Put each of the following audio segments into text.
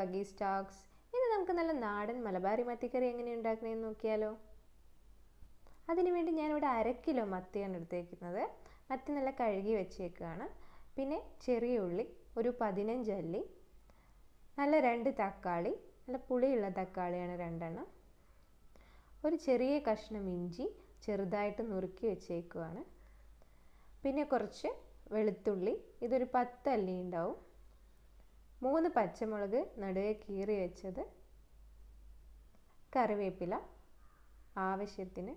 വഗി stacks ഇനി നമുക്ക് നല്ല നാടൻ മലബാറി മത്തിക്കറി എങ്ങനെ ഉണ്ടാക്കണമെന്ന് നോക്കിയാലോ അതിനുവേണ്ടി ഞാനിവിടെ അര കിലോ മത്തിയാണ് എടുത്തേക്കുന്നത് മത്തി നല്ല കഴുകി വെച്ചേക്കുകയാണ് പിന്നെ ചെറിയ ഉള്ളി ഒരു പതിനഞ്ച് അല്ലി നല്ല രണ്ട് തക്കാളി നല്ല പുളിയുള്ള തക്കാളിയാണ് രണ്ടെണ്ണം ഒരു ചെറിയ കഷ്ണം ഇഞ്ചി ചെറുതായിട്ട് നുറുക്കി വെച്ചേക്കുവാണ് പിന്നെ കുറച്ച് വെളുത്തുള്ളി ഇതൊരു പത്ത് അല്ലി ഉണ്ടാവും മൂന്ന് പച്ചമുളക് നടുവെ കീറി വെച്ചത് കറിവേപ്പില ആവശ്യത്തിന്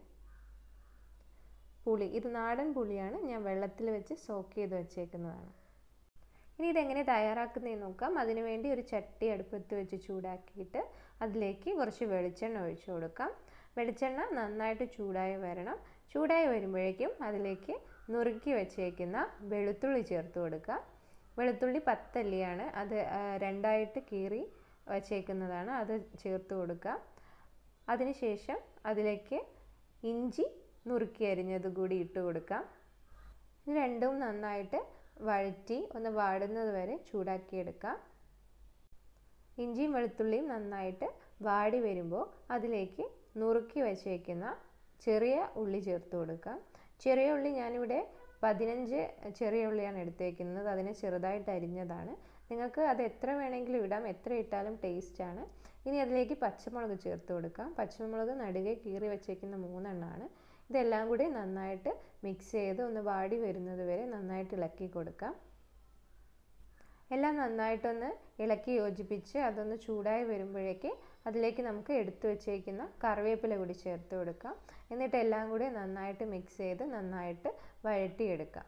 പുളി ഇത് നാടൻ പുളിയാണ് ഞാൻ വെള്ളത്തിൽ വെച്ച് സോക്ക് ചെയ്ത് വെച്ചേക്കുന്നതാണ് ഇനി ഇതെങ്ങനെ തയ്യാറാക്കുന്നതെന്ന് നോക്കാം അതിനുവേണ്ടി ഒരു ചട്ടി അടുപ്പത്ത് വെച്ച് ചൂടാക്കിയിട്ട് അതിലേക്ക് കുറച്ച് വെളിച്ചെണ്ണ ഒഴിച്ചു കൊടുക്കാം വെളിച്ചെണ്ണ നന്നായിട്ട് ചൂടായി വരണം ചൂടായി വരുമ്പോഴേക്കും അതിലേക്ക് നുറുക്കി വെച്ചേക്കുന്ന വെളുത്തുള്ളി ചേർത്ത് കൊടുക്കുക വെളുത്തുള്ളി പത്തല്ലിയാണ് അത് രണ്ടായിട്ട് കീറി വച്ചേക്കുന്നതാണ് അത് ചേർത്ത് കൊടുക്കുക അതിനുശേഷം അതിലേക്ക് ഇഞ്ചി നുറുക്കി അരിഞ്ഞത് കൂടി ഇട്ട് കൊടുക്കാം ഇത് രണ്ടും നന്നായിട്ട് വഴറ്റി ഒന്ന് വാടുന്നത് വരെ ചൂടാക്കിയെടുക്കാം ഇഞ്ചിയും വെളുത്തുള്ളിയും നന്നായിട്ട് വാടി വരുമ്പോൾ അതിലേക്ക് നുറുക്കി വച്ചേക്കുന്ന ചെറിയ ഉള്ളി ചേർത്ത് കൊടുക്കാം ചെറിയ ഉള്ളി ഞാനിവിടെ പതിനഞ്ച് ചെറിയ ഉള്ളിയാണ് എടുത്തേക്കുന്നത് അതിനെ ചെറുതായിട്ട് അരിഞ്ഞതാണ് നിങ്ങൾക്ക് അത് എത്ര വേണമെങ്കിലും ഇടാം എത്ര ഇട്ടാലും ടേസ്റ്റാണ് ഇനി അതിലേക്ക് പച്ചമുളക് ചേർത്ത് കൊടുക്കാം പച്ചമുളക് നടുകെ കീറി വെച്ചേക്കുന്ന മൂന്നെണ്ണമാണ് ഇതെല്ലാം കൂടി നന്നായിട്ട് മിക്സ് ചെയ്ത് ഒന്ന് വാടി വരുന്നത് വരെ നന്നായിട്ട് ഇളക്കി കൊടുക്കാം എല്ലാം നന്നായിട്ടൊന്ന് ഇളക്കി യോജിപ്പിച്ച് അതൊന്ന് ചൂടായി വരുമ്പോഴേക്ക് അതിലേക്ക് നമുക്ക് എടുത്തു വെച്ചേക്കുന്ന കറിവേപ്പില കൂടി ചേർത്ത് കൊടുക്കാം എന്നിട്ട് എല്ലാം കൂടി നന്നായിട്ട് മിക്സ് ചെയ്ത് നന്നായിട്ട് വഴറ്റിയെടുക്കാം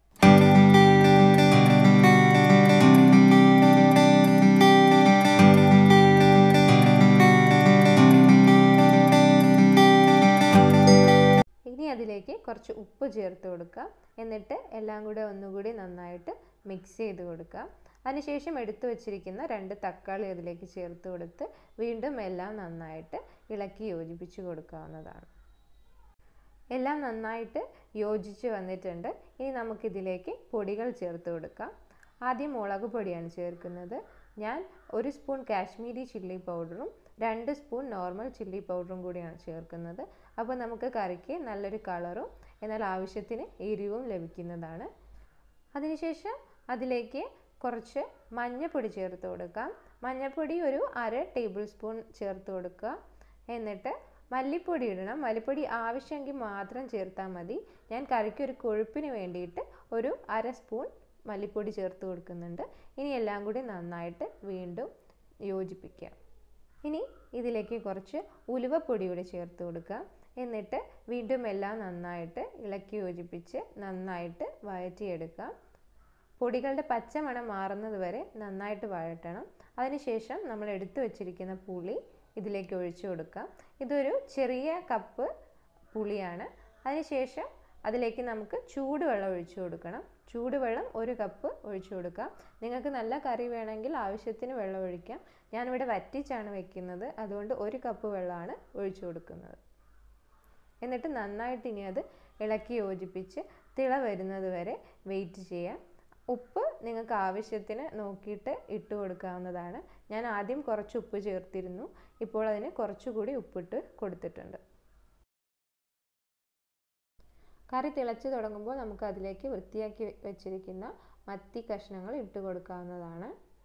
ഇനി അതിലേക്ക് കുറച്ച് ഉപ്പ് ചേർത്ത് കൊടുക്കാം എന്നിട്ട് എല്ലാം കൂടെ ഒന്നുകൂടി നന്നായിട്ട് മിക്സ് ചെയ്ത് കൊടുക്കാം അതിനുശേഷം എടുത്തു വച്ചിരിക്കുന്ന രണ്ട് തക്കാളി അതിലേക്ക് ചേർത്ത് കൊടുത്ത് വീണ്ടും എല്ലാം നന്നായിട്ട് ഇളക്കി യോജിപ്പിച്ച് കൊടുക്കാവുന്നതാണ് എല്ലാം നന്നായിട്ട് യോജിച്ച് വന്നിട്ടുണ്ട് ഇനി നമുക്കിതിലേക്ക് പൊടികൾ ചേർത്ത് കൊടുക്കാം ആദ്യം മുളക് പൊടിയാണ് ചേർക്കുന്നത് ഞാൻ ഒരു സ്പൂൺ കാശ്മീരി ചില്ലി പൗഡറും രണ്ട് സ്പൂൺ നോർമൽ ചില്ലി പൗഡറും കൂടിയാണ് ചേർക്കുന്നത് അപ്പോൾ നമുക്ക് കറിക്ക് നല്ലൊരു കളറും എന്നാൽ ആവശ്യത്തിന് എരിവും ലഭിക്കുന്നതാണ് അതിനുശേഷം അതിലേക്ക് കുറച്ച് മഞ്ഞൾപ്പൊടി ചേർത്ത് കൊടുക്കാം മഞ്ഞൾപ്പൊടി ഒരു അര ടേബിൾ സ്പൂൺ ചേർത്ത് കൊടുക്കുക എന്നിട്ട് മല്ലിപ്പൊടി ഇടണം മല്ലിപ്പൊടി ആവശ്യമെങ്കിൽ മാത്രം ചേർത്താൽ മതി ഞാൻ കറിക്ക് ഒരു കൊഴുപ്പിന് വേണ്ടിയിട്ട് ഒരു അര സ്പൂൺ മല്ലിപ്പൊടി ചേർത്ത് കൊടുക്കുന്നുണ്ട് ഇനി എല്ലാം കൂടി നന്നായിട്ട് വീണ്ടും യോജിപ്പിക്കുക ഇനി ഇതിലേക്ക് കുറച്ച് ഉലുവപ്പൊടി കൂടി ചേർത്ത് കൊടുക്കുക എന്നിട്ട് വീണ്ടും എല്ലാം നന്നായിട്ട് ഇളക്കി യോജിപ്പിച്ച് നന്നായിട്ട് വഴറ്റിയെടുക്കാം പൊടികളുടെ പച്ചമണം മാറുന്നത് വരെ നന്നായിട്ട് വഴറ്റണം അതിനുശേഷം നമ്മൾ എടുത്തു വച്ചിരിക്കുന്ന പുളി ഇതിലേക്ക് ഒഴിച്ചു കൊടുക്കാം ഇതൊരു ചെറിയ കപ്പ് പുളിയാണ് അതിനുശേഷം അതിലേക്ക് നമുക്ക് ചൂടുവെള്ളം ഒഴിച്ചു കൊടുക്കണം ചൂടുവെള്ളം ഒരു കപ്പ് ഒഴിച്ചു കൊടുക്കാം നിങ്ങൾക്ക് നല്ല കറി വേണമെങ്കിൽ ആവശ്യത്തിന് വെള്ളം ഒഴിക്കാം ഞാനിവിടെ വറ്റിച്ചാണ് വെക്കുന്നത് അതുകൊണ്ട് ഒരു കപ്പ് വെള്ളമാണ് ഒഴിച്ചു കൊടുക്കുന്നത് എന്നിട്ട് നന്നായിട്ട് ഇനി അത് ഇളക്കി യോജിപ്പിച്ച് തിള വരുന്നത് വരെ വെയിറ്റ് ചെയ്യാം ഉപ്പ് നിങ്ങൾക്ക് ആവശ്യത്തിന് നോക്കിയിട്ട് ഇട്ട് കൊടുക്കാവുന്നതാണ് ഞാൻ ആദ്യം കുറച്ച് ഉപ്പ് ചേർത്തിരുന്നു ഇപ്പോൾ അതിന് കുറച്ചുകൂടി ഉപ്പിട്ട് കൊടുത്തിട്ടുണ്ട് കറി തിളച്ച് തുടങ്ങുമ്പോൾ നമുക്ക് അതിലേക്ക് വൃത്തിയാക്കി വെച്ചിരിക്കുന്ന മത്തി കഷ്ണങ്ങൾ ഇട്ട് കൊടുക്കാവുന്നതാണ്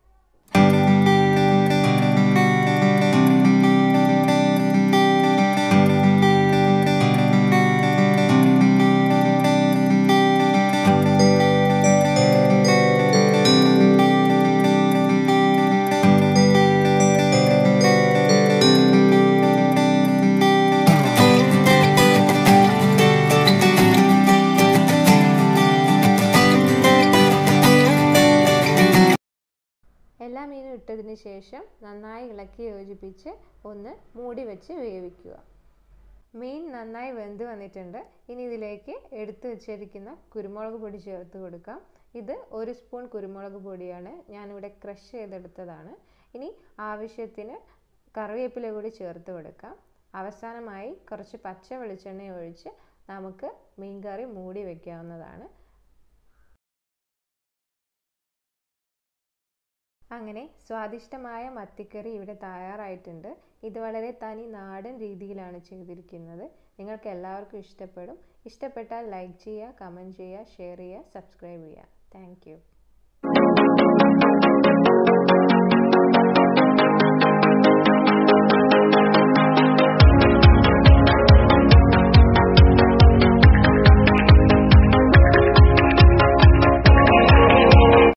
എല്ലാ മീനും ഇട്ടതിന് ശേഷം നന്നായി ഇളക്കി യോജിപ്പിച്ച് ഒന്ന് മൂടി വെച്ച് വേവിക്കുക മീൻ നന്നായി വെന്ത് വന്നിട്ടുണ്ട് ഇനി ഇതിലേക്ക് എടുത്തു വെച്ചിരിക്കുന്ന കുരുമുളക് പൊടി ചേർത്ത് കൊടുക്കാം ഇത് ഒരു സ്പൂൺ കുരുമുളക് പൊടിയാണ് ഞാനിവിടെ ക്രഷ് ചെയ്തെടുത്തതാണ് ഇനി ആവശ്യത്തിന് കറിവേപ്പില കൂടി ചേർത്ത് കൊടുക്കാം അവസാനമായി കുറച്ച് പച്ച വെളിച്ചെണ്ണ ഒഴിച്ച് നമുക്ക് മീൻകറി മൂടി വയ്ക്കാവുന്നതാണ് അങ്ങനെ സ്വാദിഷ്ടമായ മത്തിക്കറി ഇവിടെ തയ്യാറായിട്ടുണ്ട് ഇത് വളരെ തനി നാടൻ രീതിയിലാണ് ചെയ്തിരിക്കുന്നത് നിങ്ങൾക്ക് എല്ലാവർക്കും ഇഷ്ടപ്പെടും ഇഷ്ടപ്പെട്ടാൽ ലൈക്ക് ചെയ്യുക കമൻറ്റ് ചെയ്യുക ഷെയർ ചെയ്യുക സബ്സ്ക്രൈബ് ചെയ്യുക താങ്ക്